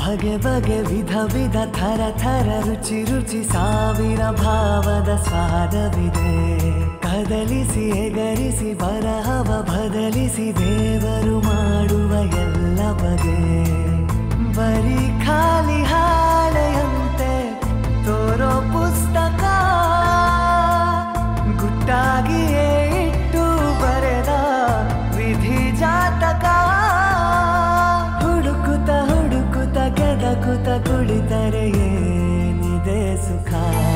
ಬಗೆ ಬಗೆ ವಿಧ ವಿಧ ಥರ ಥರ ರುಚಿ ರುಚಿ ಸಾವಿರ ಭಾವದ ಸ್ವಾದವಿದೆ ಕದಲಿಸಿ ಎಗರಿಸಿ ಬರಹವ ಬದಲಿಸಿ ದೇವರು ಮಾಡುವ ಎಲ್ಲ ಬಗೆ ಬರೀ ಖಾಲಿ ಹಾಳೆಯಂತೆ ತೋರೋ ಪುಸ್ತಕ ಗುಟ್ಟಾಗಿಯೇ ಇಟ್ಟು ಬರೆದ ವಿಧಿ ಜಾತಕ ಹುಡುಕುತ್ತ ಹುಡುಕುತ್ತ ಕೆದಕುತ್ತ ಕುಳಿತರೆ ಏನಿದೆ ಸುಖ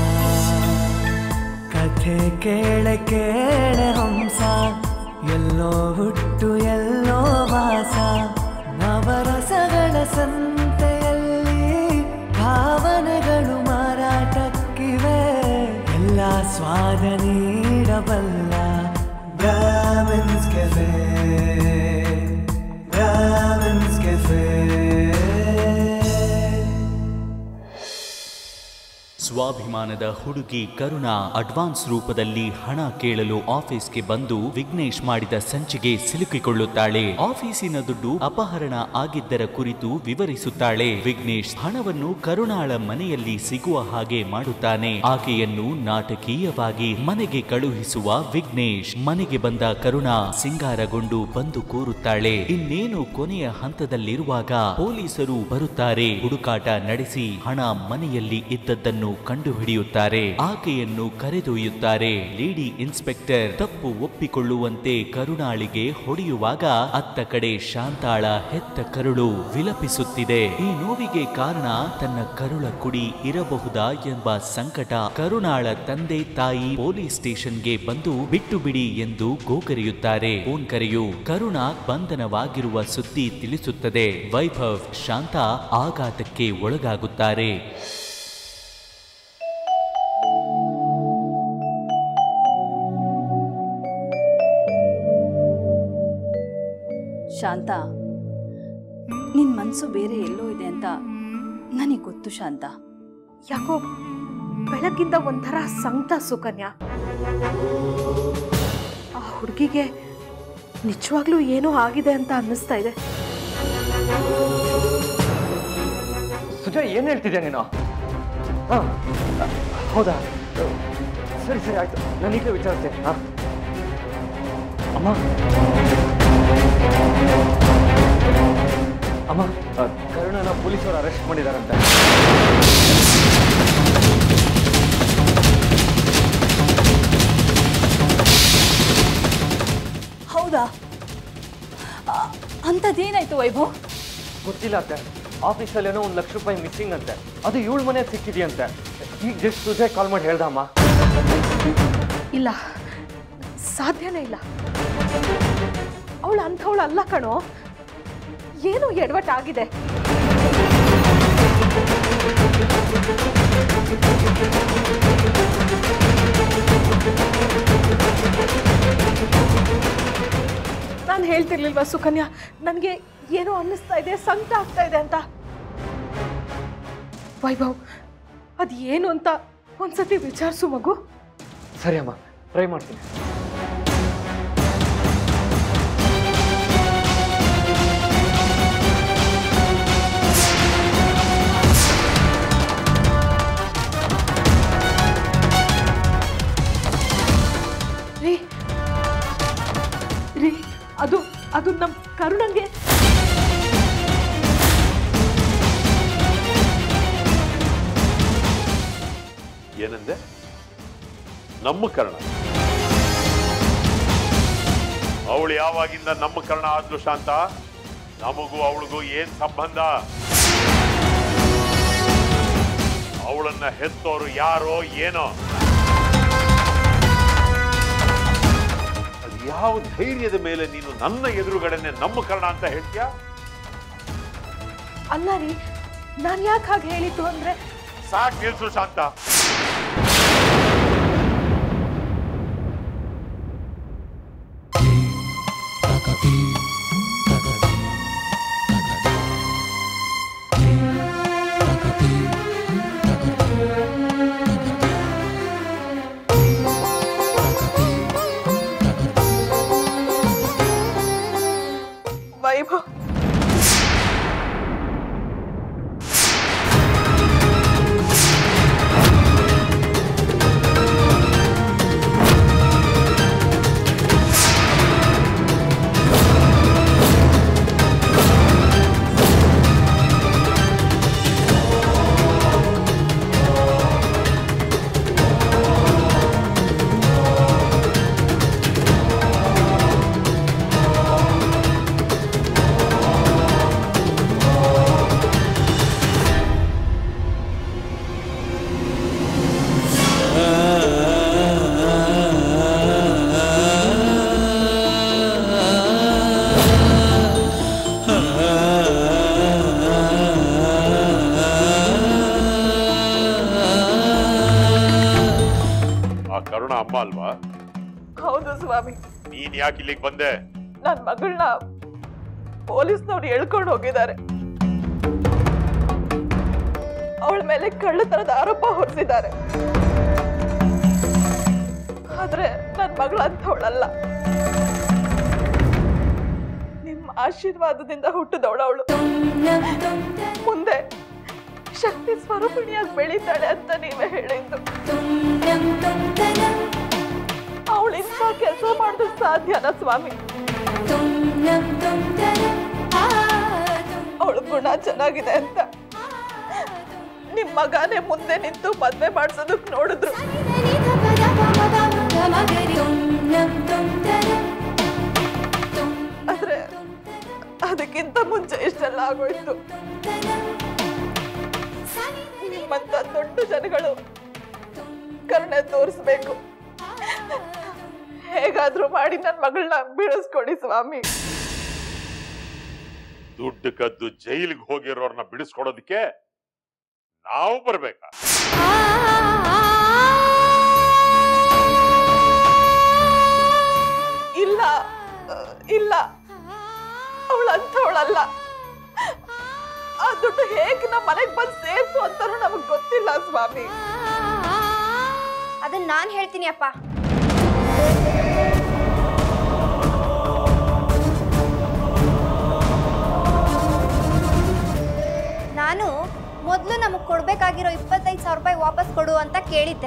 ಕಥೆ ಕೇಳೆ ಕೇಳೆ ಹಂಸ ಎಲ್ಲೋ ಹುಟ್ಟು ಎಲ್ಲೋ ವಾಸ ನವರಸಗಳ ಸಂತೆಯಲ್ಲಿ ಭಾವನೆಗಳು ಮಾರಾಟಕ್ಕಿವೆ ಎಲ್ಲ ಸ್ವಾದ ನೀಡಬಲ್ಲ ಬ್ರಾಹ್ಮಿನ್ಸ್ ಕೆಫೆ ಬ್ರಾಹ್ಮಿನ್ಸ್ ಕೆಫೆ ಸ್ವಾಭಿಮಾನದ ಹುಡುಗಿ ಕರುಣಾ ಅಡ್ವಾನ್ಸ್ ರೂಪದಲ್ಲಿ ಹಣ ಕೇಳಲು ಆಫೀಸ್ಗೆ ಬಂದು ವಿಘ್ನೇಶ್ ಮಾಡಿದ ಸಂಚಿಗೆ ಸಿಲುಕಿಕೊಳ್ಳುತ್ತಾಳೆ ಆಫೀಸಿನ ದುಡ್ಡು ಅಪಹರಣ ಆಗಿದ್ದರ ಕುರಿತು ವಿವರಿಸುತ್ತಾಳೆ ವಿಘ್ನೇಶ್ ಹಣವನ್ನು ಕರುಣಾಳ ಮನೆಯಲ್ಲಿ ಸಿಗುವ ಹಾಗೆ ಮಾಡುತ್ತಾನೆ ಆಕೆಯನ್ನು ನಾಟಕೀಯವಾಗಿ ಮನೆಗೆ ಕಳುಹಿಸುವ ವಿಘ್ನೇಶ್ ಮನೆಗೆ ಬಂದ ಕರುಣಾ ಸಿಂಗಾರಗೊಂಡು ಬಂದು ಕೂರುತ್ತಾಳೆ ಇನ್ನೇನು ಕೊನೆಯ ಹಂತದಲ್ಲಿರುವಾಗ ಪೊಲೀಸರು ಬರುತ್ತಾರೆ ಹುಡುಕಾಟ ನಡೆಸಿ ಹಣ ಮನೆಯಲ್ಲಿ ಇದ್ದದ್ದನ್ನು ಕಂಡುಹಿಡಿಯುತ್ತಾರೆ ಆಕೆಯನ್ನು ಕರೆದೊಯ್ಯುತ್ತಾರೆ ಲೇಡಿ ಇನ್ಸ್ಪೆಕ್ಟರ್ ತಪ್ಪು ಒಪ್ಪಿಕೊಳ್ಳುವಂತೆ ಕರುಣಾಳಿಗೆ ಹೊಡೆಯುವಾಗ ಅತ್ತ ಕಡೆ ಶಾಂತಾಳ ಹೆತ್ತ ಕರುಳು ವಿಲಪಿಸುತ್ತಿದೆ ಈ ನೋವಿಗೆ ಕಾರಣ ತನ್ನ ಕರುಳ ಕುಡಿ ಇರಬಹುದಾ ಎಂಬ ಸಂಕಟ ಕರುಣಾಳ ತಂದೆ ತಾಯಿ ಪೊಲೀಸ್ ಸ್ಟೇಷನ್ಗೆ ಬಂದು ಬಿಟ್ಟು ಬಿಡಿ ಎಂದು ಗೋಗರೆಯುತ್ತಾರೆ ಫೋನ್ ಕರೆಯು ಕರುಣಾ ಬಂಧನವಾಗಿರುವ ಸುದ್ದಿ ತಿಳಿಸುತ್ತದೆ ವೈಭವ್ ಶಾಂತ ಆಘಾತಕ್ಕೆ ಒಳಗಾಗುತ್ತಾರೆ ಶಾಂತ ನಿನ್ ಮನ್ಸು ಬೇರೆ ಎಲ್ಲೋ ಇದೆ ಅಂತ ನನಗೆ ಗೊತ್ತು ಶಾಂತ ಯಾಕೋ ಬೆಳಗ್ಗಿಂದ ಒಂಥರ ಸಂಕಟ ಸುಕನ್ಯಾ ಆ ಹುಡುಗಿಗೆ ನಿಜವಾಗ್ಲೂ ಏನೋ ಆಗಿದೆ ಅಂತ ಅನ್ನಿಸ್ತಾ ಇದೆ ಸುಜಯ್ ಏನ್ ಹೇಳ್ತಿದ್ಯಾ ನೀನು ಹಾ ಹೌದಾ ಸರಿ ಸರಿ ಆಯ್ತು ನಾನು ಈಗಲೇ ವಿಚಾರಿಸ್ತೆ ಹಾ ಅಮ್ಮ ಅಮ್ಮ ಆ, ಕರುಣನ ಪೊಲೀಸರು ಅರೆಸ್ಟ್ ಮಾಡಿದಾರಂತೆ ಹೌದಾ ಆ, ಅಂಥದ್ದೇನಾಯ್ತು ವೈಭವ್ ಗೊತ್ತಿಲ್ಲ ಅತ್ತೆ ಆಫೀಸಲ್ಲಿ ಏನೋ ಒಂದು ಲಕ್ಷ ರೂಪಾಯಿ ಮಿಸ್ಸಿಂಗ್ ಅಂತೆ ಅದು ಇವಳು ಮನೆ ಸಿಕ್ಕಿದೆಯಂತೆ ಈಗ ಜಸ್ಟ್ ಸುಜಯ್ ಕಾಲ್ ಮಾಡಿ ಹೇಳ್ದ ಅಮ್ಮ ಇಲ್ಲ ಸಾಧ್ಯನೇ ಇಲ್ಲ ಅವಳು ಅಂಥವಳು ಅಲ್ಲ ಕಣೋ ಏನೋ ಎಡವಟ್ಟಾಗಿದೆ ನಾನು ಹೇಳ್ತಿರ್ಲಿಲ್ವಾ ಸುಕನ್ಯಾ ನನಗೆ ಏನೋ ಅನ್ನಿಸ್ತಾ ಇದೆ ಸಂಕಟ ಆಗ್ತಾ ಇದೆ ಅಂತ ವೈಭವ್ ಅದು ಏನು ಅಂತ ಒಂದ್ಸತಿ ವಿಚಾರಿಸು ಮಗು ಸರಿ ಅಮ್ಮ ಟ್ರೈ ಮಾಡ್ತೀನಿ ರೀ ರೀ ಅದು ಅದು ನಮ್ಮ ಕರುಣಂಗೆ ಏನಂದೆ ನಮ್ಮ ಕರ್ಣ ಅವಳು ಯಾವಾಗಿಂದ ನಮ್ಮ ಕರ್ಣ ಆದ್ಲು ಶಾಂತ ನಮಗೂ ಅವಳಿಗೂ ಏನ್ ಸಂಬಂಧ ಅವಳನ್ನ ಹೆತ್ತೋರು ಯಾರೋ ಏನೋ ಅದ್ ಯಾವ ಧೈರ್ಯದ ಮೇಲೆ ನೀನು ನನ್ನ ಎದುರುಗಡೆನೆ ನಮ್ಮ ಕರ್ಣ ಅಂತ ಹೇಳ್ತೀಯಾ ಅಲ್ಲ ರೀ ನಾನು ಯಾಕೆ ಹಾಗೆ ಹೇಳಿದ್ದು ಅಂದ್ರೆ ಸಾಕ್ ನಿಲ್ಸು ಶಾಂತ ಅಮ್ಮ ಅಲ್ವಾ ಹೌದು ಸ್ವಾಮಿ ನೀನ್ ಯಾಕೆ ಇಲ್ಲಿಗೆ ಬಂದೆ ನನ್ನ ಮಗಳನ್ನ ಪೊಲೀಸ್ನವ್ರು ಎಳ್ಕೊಂಡು ಹೋಗಿದ್ದಾರೆ ಅವಳ ಮೇಲೆ ಕಳ್ಳತನದ ಆರೋಪ ಹೊರಿಸಿದ್ದಾರೆ ಆದ್ರೆ ನನ್ನ ಮಗಳಂಥವಳಲ್ಲ ನಿಮ್ಮ ಆಶೀರ್ವಾದದಿಂದ ಹುಟ್ಟಿದವಳವಳು ಮುಂದೆ ಶಕ್ತಿ ಸ್ವರೂಪಿಣಿಯಾಗಿ ಬೆಳೀತಾಳೆ ಅಂತ ನೀವೇ ಹೇಳಿದ್ದು ಅವಳು ಇಂಥ ಕೆಲಸ ಮಾಡೋದಕ್ಕೆ ಸಾಧ್ಯನಾ ಸ್ವಾಮಿ ಅವಳ ಗುಣ ಚೆನ್ನಾಗಿದೆ ಅಂತ ನಿಮ್ ಮಗನೇ ಮುಂದೆ ನಿಂತು ಮದ್ವೆ ಮಾಡ್ಸೋದಕ್ ನೋಡಿದ್ರು ಆದ್ರೆ ಅದಕ್ಕಿಂತ ಮುಂಚೆ ಇಷ್ಟೆಲ್ಲ ಆಗೋಯ್ತು ನಿಮ್ಮಂತ ದೊಡ್ಡ ಜನಗಳು ಕರುಣೆ ತೋರಿಸ್ಬೇಕು ಹೇಗಾದ್ರೂ ಮಾಡಿ ನನ್ನ ಮಗಳನ್ನ ಬೀಳಿಸ್ಕೊಡಿ ಸ್ವಾಮಿ ದುಡ್ಡು ಕದ್ದು ಜೈಲಿಗೆ ಹೋಗಿರೋರ್ನ ಬಿಡಿಸ್ಕೊಡೋದಕ್ಕೆ ನಾವು ಬರ್ಬೇಕಾ ಇಲ್ಲ ಅಹ್, ಇಲ್ಲ ಅವಳು ಅಂಥವಳಲ್ಲ ಆ ದುಡ್ಡು ಹೇಗೆ ನಮ್ಮ ಮನೆಗೆ ಬಂದು ಸೇರ್ತು ಅಂತಾನು ನಮಗ್ ಗೊತ್ತಿಲ್ಲ ಸ್ವಾಮಿ ಅದನ್ನ ನಾನ್ ಹೇಳ್ತೀನಿ ಅಪ್ಪ ನಾನು ಮೊದಲು ನಮಗೆ ಕೊಡ್ಬೇಕಾಗಿರೋ ಇಪ್ಪತ್ತೈದು ಸಾವಿರ ರೂಪಾಯಿ ವಾಪಸ್ ಕೊಡು ಅಂತ ಕೇಳಿದ್ದೆ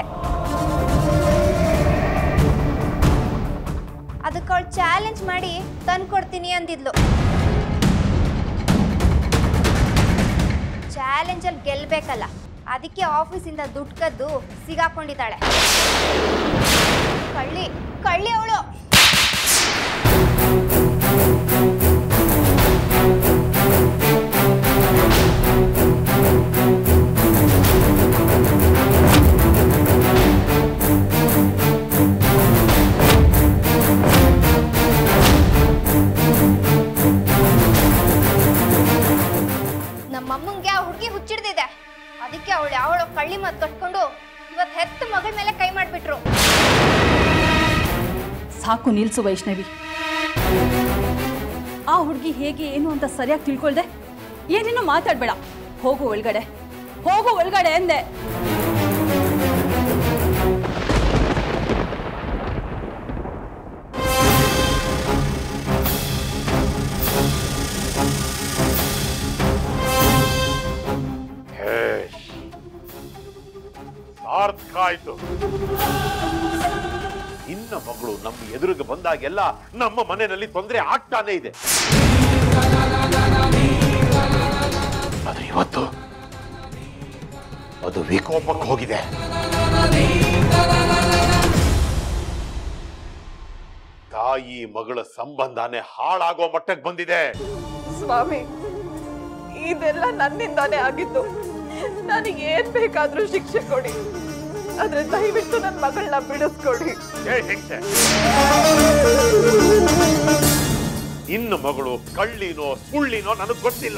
ಅದಕ್ಕೆ ಅವಳು ಚಾಲೆಂಜ್ ಮಾಡಿ ತಂದು ಕೊಡ್ತೀನಿ ಅಂದಿದ್ಲು ಚಾಲೆಂಜಲ್ಲಿ ಗೆಲ್ಬೇಕಲ್ಲ ಅದಕ್ಕೆ ಆಫೀಸಿಂದ ದುಡ್ಡು ಕದ್ದು ಸಿಗಾಕೊಂಡಿದ್ದಾಳೆ ಕಳ್ಳಿ ಕಳ್ಳಿ ಅವಳು ನಮ್ಮಮ್ಮಂಗೆ ಆ ಹುಡುಗಿ ಹುಚ್ಚಿಡ್ದಿದೆ ಅದಕ್ಕೆ ಅವಳು ಯಾವಳು ಕಳ್ಳಿ ಮಾತು ಕಟ್ಕೊಂಡು ಇವತ್ತು ಹೆತ್ತ ಮಗಳ ಮೇಲೆ ಕೈ ಮಾಡಿಬಿಟ್ರು ಸಾಕು ನಿಲ್ಸು ವೈಷ್ಣವಿ ಆ ಹುಡುಗಿ ಹೇಗೆ ಏನು ಅಂತ ಸರಿಯಾಗಿ ತಿಳ್ಕೊಳ್ದೆ ಏನೇನೋ ಮಾತಾಡ್ಬೇಡ ಹೋಗು ಒಳಗಡೆ ಹೋಗು ಒಳಗಡೆ ಅಂದೆ ಹೇಶ್. ಸಾರ್ಥಕ ಆಯ್ತು ಇನ್ನ ಮಗಳು ನಮ್ಮ ಎದುರಿಗೆ ಬಂದಾಗೆಲ್ಲ ನಮ್ಮ ಮನೆಯಲ್ಲಿ ತೊಂದರೆ ಆಗ್ತಾನೆ ಇದೆ ಅದು ಇವತ್ತು ಅದು ವಿಕೋಪಕ್ಕೆ ಹೋಗಿದೆ ತಾಯಿ ಮಗಳ ಸಂಬಂಧನೇ ಹಾಳಾಗೋ ಮಟ್ಟಕ್ಕೆ ಬಂದಿದೆ ಸ್ವಾಮಿ ಇದೆಲ್ಲ ನನ್ನಿಂದಾನೇ ಆಗಿದ್ದು ನನಗೆ ಏನ್ ಬೇಕಾದ್ರೂ ಶಿಕ್ಷೆ ಕೊಡಿ ಆದ್ರೆ ದಯವಿಟ್ಟು ನನ್ನ ಮಗಳನ್ನ ಬಿಡಿಸ್ಕೊಡಿ ಏ ಹೆಂಗ್ಸೆ ಇನ್ನು ಮಗಳು ಕಳ್ಳಿನೋ ಸುಳ್ಳಿನೋ ನನಗ್ ಗೊತ್ತಿಲ್ಲ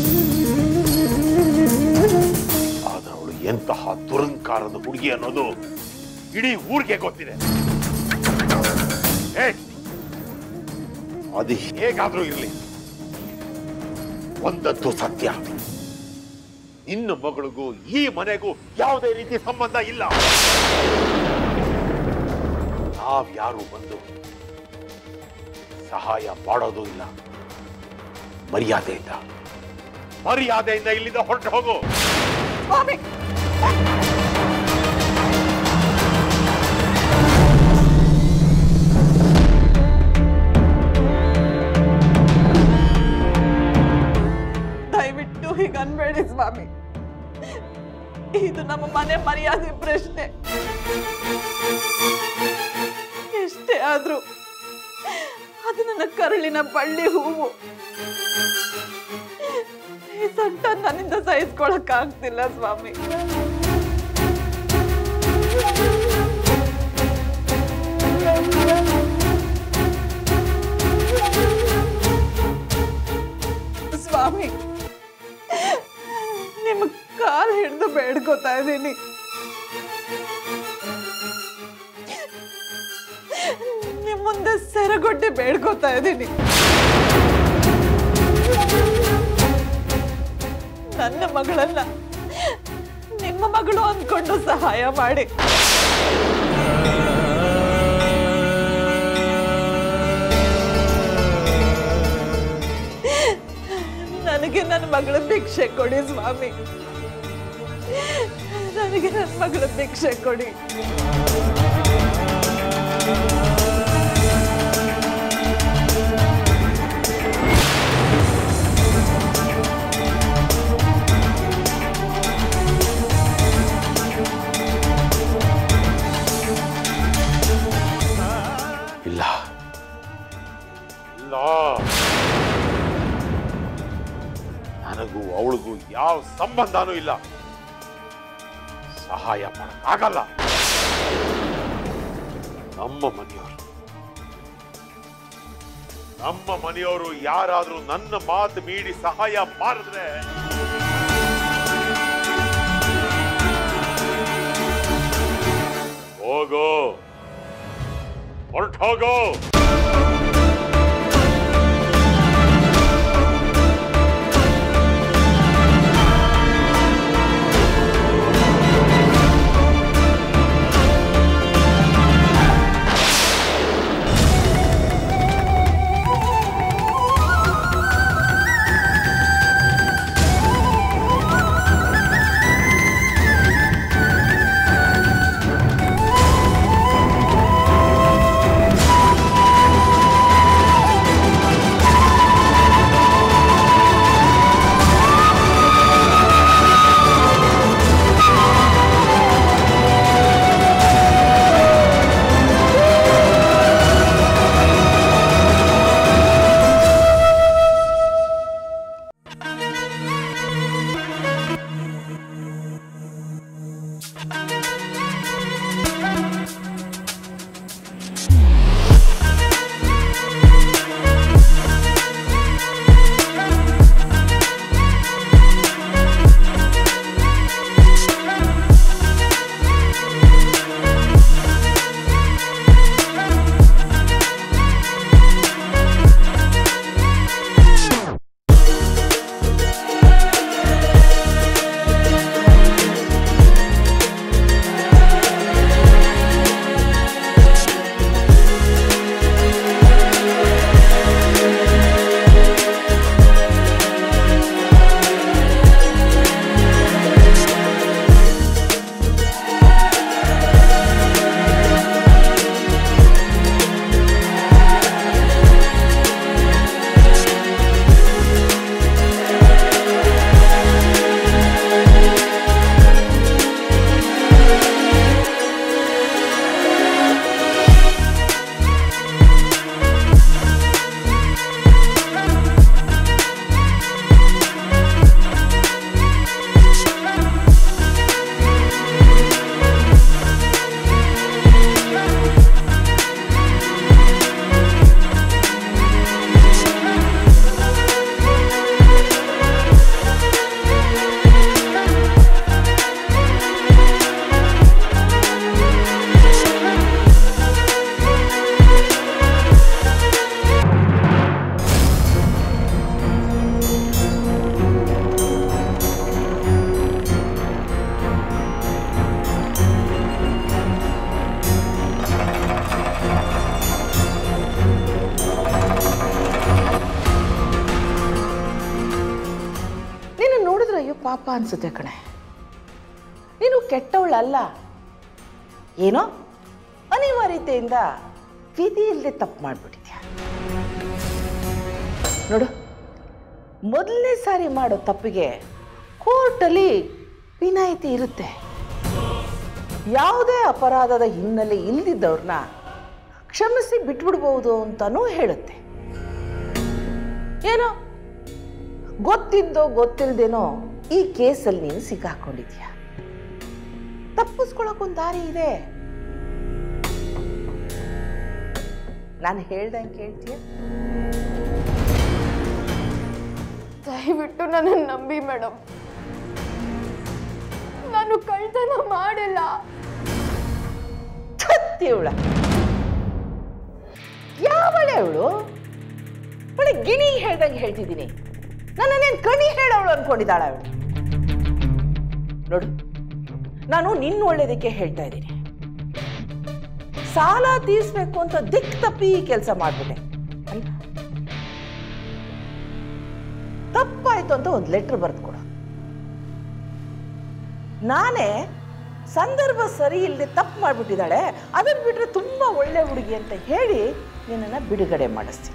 ಆದ್ರೆ ಅವಳು ಎಂತಹ ದುರಂಕಾರದ ಹುಡುಗಿ ಅನ್ನೋದು ಇಡೀ ಊರಿಗೆ ಗೊತ್ತಿದೆ ಏ, ಅದು ಹೇಗಾದ್ರೂ ಇರ್ಲಿ ಒಂದದ್ದು ಸತ್ಯ ಇನ್ನು ಮಗಳಿಗೂ ಈ ಮನೆಗೂ ಯಾವುದೇ ರೀತಿ ಸಂಬಂಧ ಇಲ್ಲ ನಾವ್ಯಾರು ಬಂದು ಸಹಾಯ ಮಾಡೋದು ಇಲ್ಲ ಮರ್ಯಾದೆಯಿಂದ ಮರ್ಯಾದೆಯಿಂದ ಇಲ್ಲಿಂದ ಹೊರಟು ಹೋಗು ಸ್ವಾಮಿ ದಯವಿಟ್ಟು ಹೀಗೆ ಅನ್ಬೇಡಿ ಸ್ವಾಮಿ ಇದು ನಮ್ಮ ಮನೆ ಮರ್ಯಾದೆ ಪ್ರಶ್ನೆ ಎಷ್ಟೇ ಆದ್ರೂ ಅದು ನನ್ನ ಕರಳಿನ ಬಳ್ಳಿ ಹೂವು ಈ ಸಂಟ ನನ್ನಿಂದ ಸಹಿಸ್ಕೊಳಕ್ ಆಗ್ತಿಲ್ಲ ಸ್ವಾಮಿ ಸ್ವಾಮಿ ನಿಮ್ಮ ಕಾಲ್ ಹಿಡಿದು ಬೇಡ್ಕೋತಾ ಇದ್ದೀನಿ ಸೆರಗೊಡ್ಡೆ ಬೇಡ್ಕೋತಾ ಇದ್ದೀನಿ ನನ್ನ ಮಗಳನ್ನ ನಿಮ್ಮ ಮಗಳು ಅಂದ್ಕೊಂಡು ಸಹಾಯ ಮಾಡಿ ನನಗೆ ನನ್ನ ಮಗಳ ಭಿಕ್ಷೆ ಕೊಡಿ ಸ್ವಾಮಿ ನನಗೆ ನನ್ನ ಮಗಳ ಭಿಕ್ಷೆ ಕೊಡಿ ಇಲ್ಲ ಇಲ್ಲ ನನಗೂ ಅವಳಿಗೂ ಯಾವ ಸಂಬಂಧನೂ ಇಲ್ಲ ಸಹಾಯ ಮಾಡಕ್ಕಾಗಲ್ಲ ನಮ್ಮ ಮನೆಯವರು ನಮ್ಮ ಮನೆಯವರು ಯಾರಾದ್ರೂ ನನ್ನ ಮಾತು ಮೀರಿ ಸಹಾಯ ಮಾಡಿದ್ರೆ ಹೋಗೋ ಹೊರಟೋಗೋ ನೀನು ನೋಡಿದ್ರೆ ಅಯ್ಯೋ ಪಾಪ ಅನ್ಸುತ್ತೆ ಕಣೆ ನೀನು ಕೆಟ್ಟವಳಲ್ಲ ಏನೋ ಅನಿವಾರ್ಯತೆಯಿಂದ ವಿಧಿ ಇಲ್ಲದೆ ತಪ್ಪು ಮಾಡಿಬಿಟ್ಟಿದ್ಯಾ ನೋಡು ಮೊದಲನೇ ಸಾರಿ ಮಾಡೋ ತಪ್ಪಿಗೆ ಕೋರ್ಟಲ್ಲಿ ವಿನಾಯಿತಿ ಇರುತ್ತೆ ಯಾವುದೇ ಅಪರಾಧದ ಹಿನ್ನೆಲೆ ಇಲ್ದಿದ್ದವ್ರನ್ನ ಕ್ಷಮಿಸಿ ಬಿಟ್ಬಿಡ್ಬೋದು ಅಂತಲೂ ಹೇಳುತ್ತೆ ಏನೋ ಗೊತ್ತಿದ್ದೋ ಗೊತ್ತಿಲ್ದೇನೋ ಈ ಕೇಸಲ್ಲಿ ನೀನು ಸಿಕ್ಕಾಕೊಂಡಿದ್ಯಾ ತಪ್ಪಿಸ್ಕೊಳಕ್ಕೊಂದು ದಾರಿ ಇದೆ ನಾನು ಹೇಳ್ದಂಗೆ ಕೇಳ್ತೀಯ ದಯವಿಟ್ಟು ನನ್ನನ್ನು ನಂಬಿ ಮೇಡಮ್ ನಾನು ಕಳ್ತನ ಮಾಡಿಲ್ಲ ಇವಳ ಯಾವಳೆ ಅವಳು ಒಳ್ಳೆ ಗಿಣಿ ಹೇಳ್ದಂಗೆ ಹೇಳ್ತಿದ್ದೀನಿ ನನ್ನನ್ನೇನು ಕಣಿ ಹೇಳವಳು ಅನ್ಕೊಂಡಿದ್ದಾಳೆ ಅವಳು ನೋಡು ನಾನು ನಿನ್ನ ಒಳ್ಳೇದಕ್ಕೆ ಹೇಳ್ತಾ ಇದ್ದೀನಿ ಸಾಲ ತೀರಿಸ್ಬೇಕು ಅಂತ ದಿಕ್ ತಪ್ಪಿ ಈ ಕೆಲಸ ಮಾಡ್ಬಿಟ್ಟೆ ಅಲ್ಲ ತಪ್ಪಾಯ್ತು ಅಂತ ಒಂದು ಲೆಟ್ರ್ ಬರೆದು ಕೊಡು ನಾನೇ ಸಂದರ್ಭ ಸರಿ ಇಲ್ಲದೆ ತಪ್ಪು ಮಾಡಿಬಿಟ್ಟಿದ್ದಾಳೆ ಅದನ್ನು ಬಿಟ್ಟರೆ ತುಂಬ ಒಳ್ಳೆ ಹುಡುಗಿ ಅಂತ ಹೇಳಿ ನಿನ್ನನ್ನು ಬಿಡುಗಡೆ ಮಾಡಿಸ್ತೀನಿ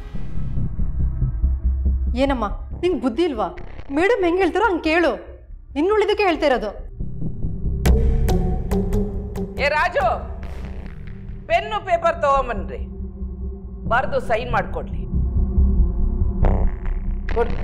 ಏನಮ್ಮ ನಿಂಗೆ ಬುದ್ಧಿ ಇಲ್ವಾ ಮೇಡಮ್ ಹೆಂಗೆ ಹೇಳ್ತಾರೋ ಹಂಗೆ ಕೇಳು ಇನ್ನುಳಿದಕ್ಕೆ ಹೇಳ್ತಾ ಇರೋದು ಏ ರಾಜು ಪೆನ್ನು ಪೇಪರ್ ತಗೊಂಬನ್ರಿ ಬರೆದು ಸೈನ್ ಮಾಡಿಕೊಡ್ಲಿ ಕೊಡು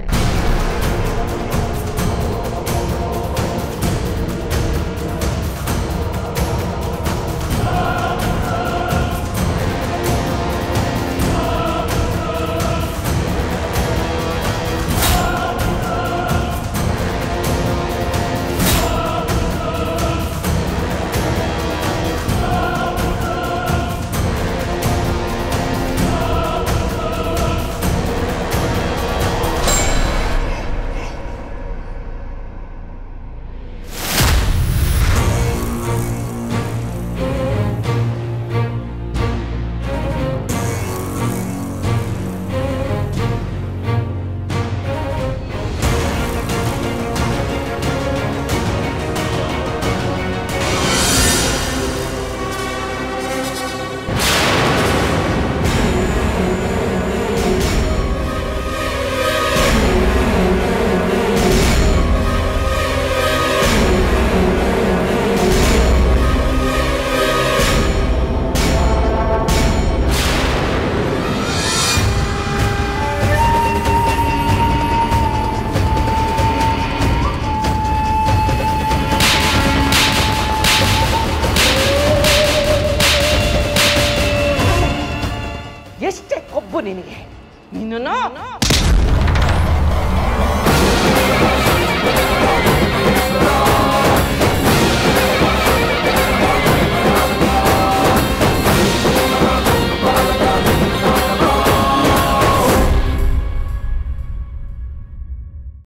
ಎಷ್ಟೇ ಕೊಬ್ಬು ನಿನಗೆ ನಿನ್ನನ್ನು